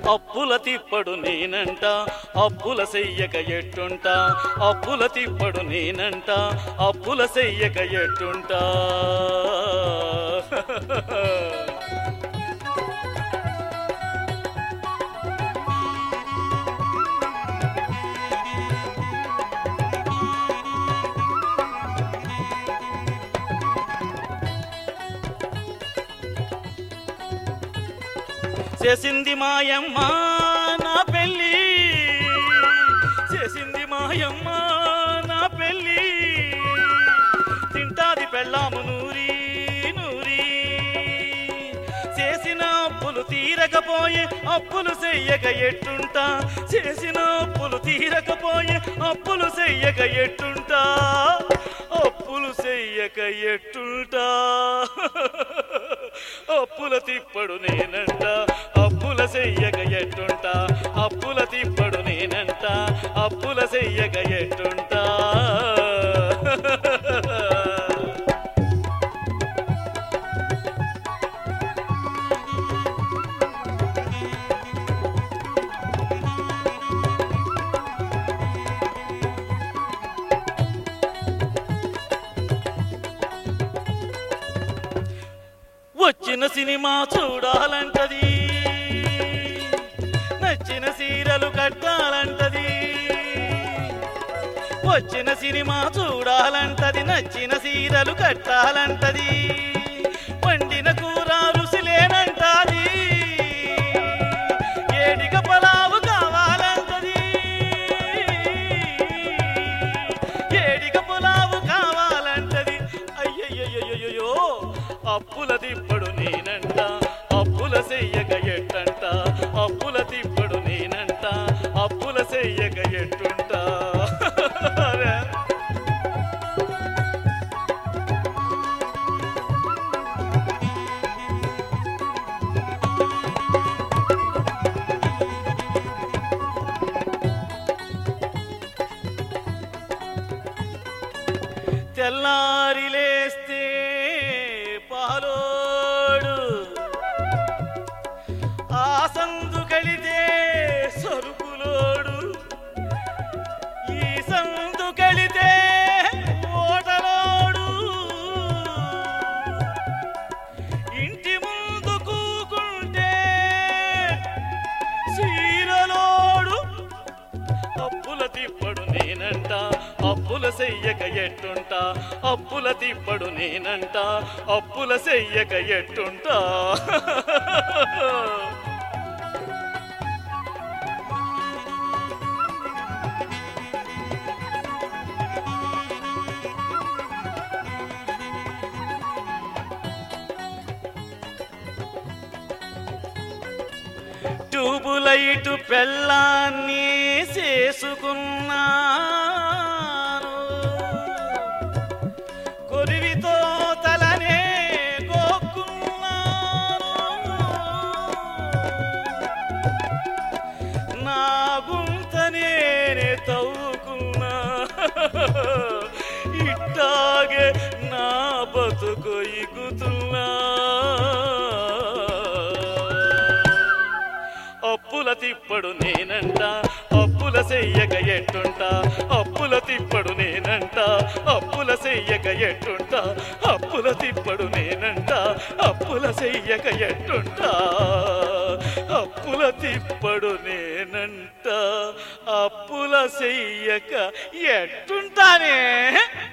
అప్పుల తిప్పడు నేనంట అప్పుల చెయ్యక ఎట్టుంట అప్పుల తిప్పడు నేనంట అప్పుల చెయ్యక ఎట్టుంటా చేసింది మాయమ్మ నా పెళ్ళి చేసింది మాయమ్మ నా పెళ్ళి తింటాది పెళ్ళాము నూరి నూరి చేసిన అప్పులు తీరకపోయే అప్పులు చెయ్యక ఎట్టుంటా చేసిన అప్పులు తీరకపోయే అప్పులు చెయ్యక ఎట్టుంటా అప్పులు చెయ్యక ఎట్టుంటా అప్పుల తిప్పడు నేనంట అప్పుల చెయ్యక ఎట్టుంటా అప్పుల తిప్పడు నేనంట అప్పుల చెయ్యక ఎట్టుంటా వచ్చిన సినిమా చూడాలంటది నచ్చిన సీరలు కట్టాలంటది వచ్చిన సినిమా చూడాలంటది నచ్చిన సీరలు కట్టాలంటది వండిన కూర రుసిలేనంటది ఏడిగ పలావు కావాలంటది ఏడిగ పులావు కావాలంటది అయ్యయ్యయ్యయ్యో అప్పుల తిప్పడు నేనంట అప్పుల చెయ్యక ఎట్టంట అప్పుల తిప్పడు నేనంట అప్పుల చెయ్యక ఎట్టుంటా తెల్లారి లేస్తే పాలోడు ఆ సందు కలితే సరుకులోడు ఈ సందు కలితే ఓటలోడు ఇంటి ముందు కూకుంటే సీరలోడు అప్పుల తిప్పడు నేనంట అప్పుల చెయ్యక ఎట్టుంటా అప్పుల తిప్పడు నేనంట అప్పుల చెయ్యక ఎట్టుంటా ట్యూబులైటు పెళ్ళాన్ని చేసుకున్నాను కొరివితో తలనే గోక్కున్నాను నా గుంత నేనే తవ్వుకున్నా ఇట్టాగే నా బతుకు ఇగుతున్నా అప్పుల తిప్పడు నేనంట అప్పుల చెయ్యక ఎట్టుంటా అప్పుల తిప్పడు నేనంట అప్పుల చెయ్యక ఎట్టుంటా అప్పుల తిప్పడు నేనంట అప్పుల చెయ్యక ఎట్టుంటా అప్పుల తిప్పడు నేనంట అప్పుల చెయ్యక ఎట్టుంటానే